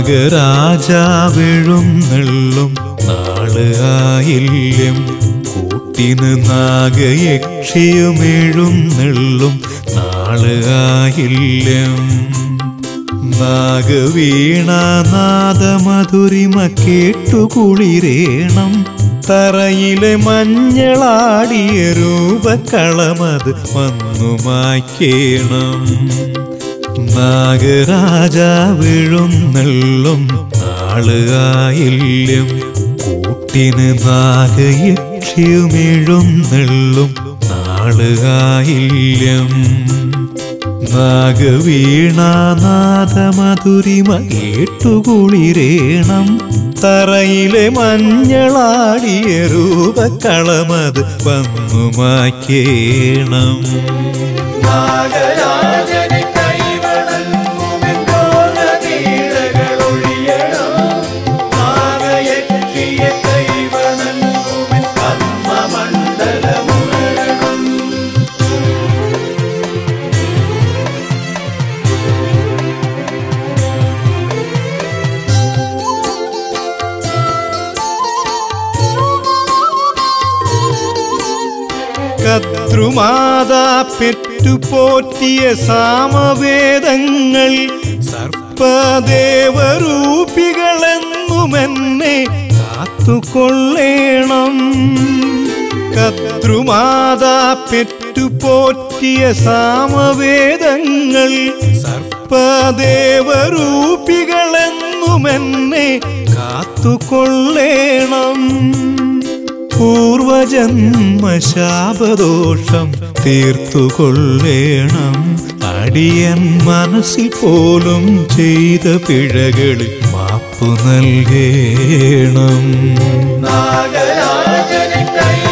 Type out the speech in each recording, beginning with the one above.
നാഗരാജാവെഴുന്നള്ളും നാള് ആയില്യം കൂട്ടിന് നാഗയക്ഷിയുമെഴുന്നള്ളും നാള് ആയില്യം നാഗവീണാനാദമധുരിമ കേട്ടുകുളിരേണം തറയിലെ മഞ്ഞളാടിയ രൂപക്കളമത് വന്നു മായ്ക്കേണം നാഗരാജാവെഴുന്നള്ളും നാള് ആയില്യം കൂട്ടിന് നാഗയക്ഷിയുമെഴുന്നള്ളും നാള് ആയില്യം നാഗവീണാനാദമധുരിമ കേട്ടുകുളിരേണം തറയിലെ മഞ്ഞളാടിയ രൂപക്കളമത് വന്നു മായ്ക്കേണം നാഗരാജനെ കൈവണങ്ങുമെന്നോണീടകളൊഴിയണം നാഗയക്ഷിയെ കൈവണങ്ങുമെൻ കർമ്മമണ്ഡലമുണരണം കദ്രുമാതാ പെറ്റുപോറ്റിയ സാമവേദങ്ങൾ സർപ്പദേവരൂപികളെന്നുമെന്നെ കാത്തുകൊള്ളേണം കദ്രുമാതാ പെറ്റുപോറ്റിയ സാമവേദങ്ങൾ സർപ്പദേവരൂപികളെന്നുമെന്നെ കാത്തുകൊള്ളേണം പൂർവജന്മശാപദോഷം തീർത്തുകൊള്ളേണം അടിയൻ മനസ്സിൽ പോലും ചെയ്ത പിഴകളിൽ മാപ്പു നൽകേണം നാഗരാജനെ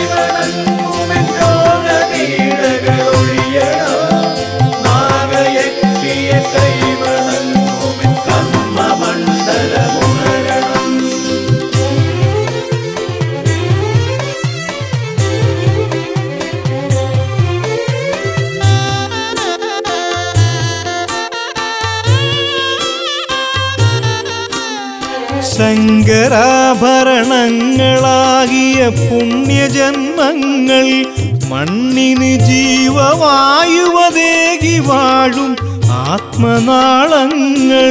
കൈവണങ്ങുമെന്നോണീടകളൊഴിയണം നാഗയക്ഷിയെ കൈവണങ്ങുമെൻ കർമ്മമണ്ഡലമുണരണം ശങ്കരാഭരണങ്ങളാകിയ പുണ്യജന്മങ്ങൾ മണ്ണിന് ജീവവായുവതേകി വാഴും ആത്മനാളങ്ങൾ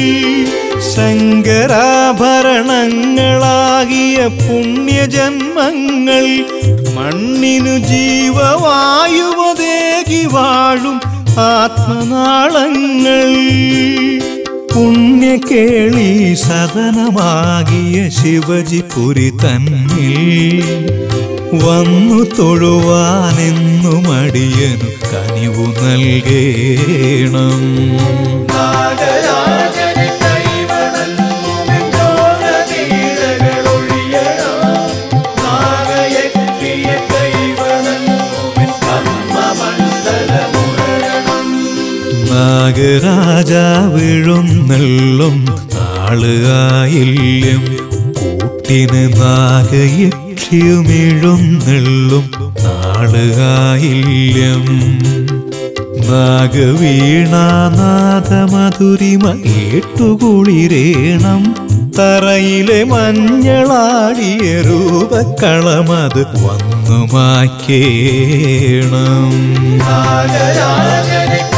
ശങ്കരാഭരണങ്ങളാകിയ പുണ്യജന്മങ്ങൾ മണ്ണിനു ജീവവായുവതേകി വാഴും ആത്മനാളങ്ങൾ പുണ്യകേളി സദനമാകിയ ശിവജിപുരി തന്നിൽ വന്നു തൊഴുവാനെന്നും അടിയനു കനിവു നൽകേണം നാഗരാജനെ കൈവണങ്ങുമെന്നോണീടകളൊഴിയണം നാഗയക്ഷിയെ കൈവണങ്ങുമെൻ കർമ്മമണ്ഡലമുണരണം നാഗരാജാവെഴുന്നള്ളും നാള് ആയില്യം കൂട്ടിന് നാഗയക്ഷിയുമെഴുന്നള്ളും നാള് ആയില്യം നാഗവീണാനാദമധുരിമ കേട്ടുകുളിരേണം തറയിലെ മഞ്ഞളാടിയ രൂപക്കളമത് വന്നു മായ്ക്കേണം നാഗരാജനെ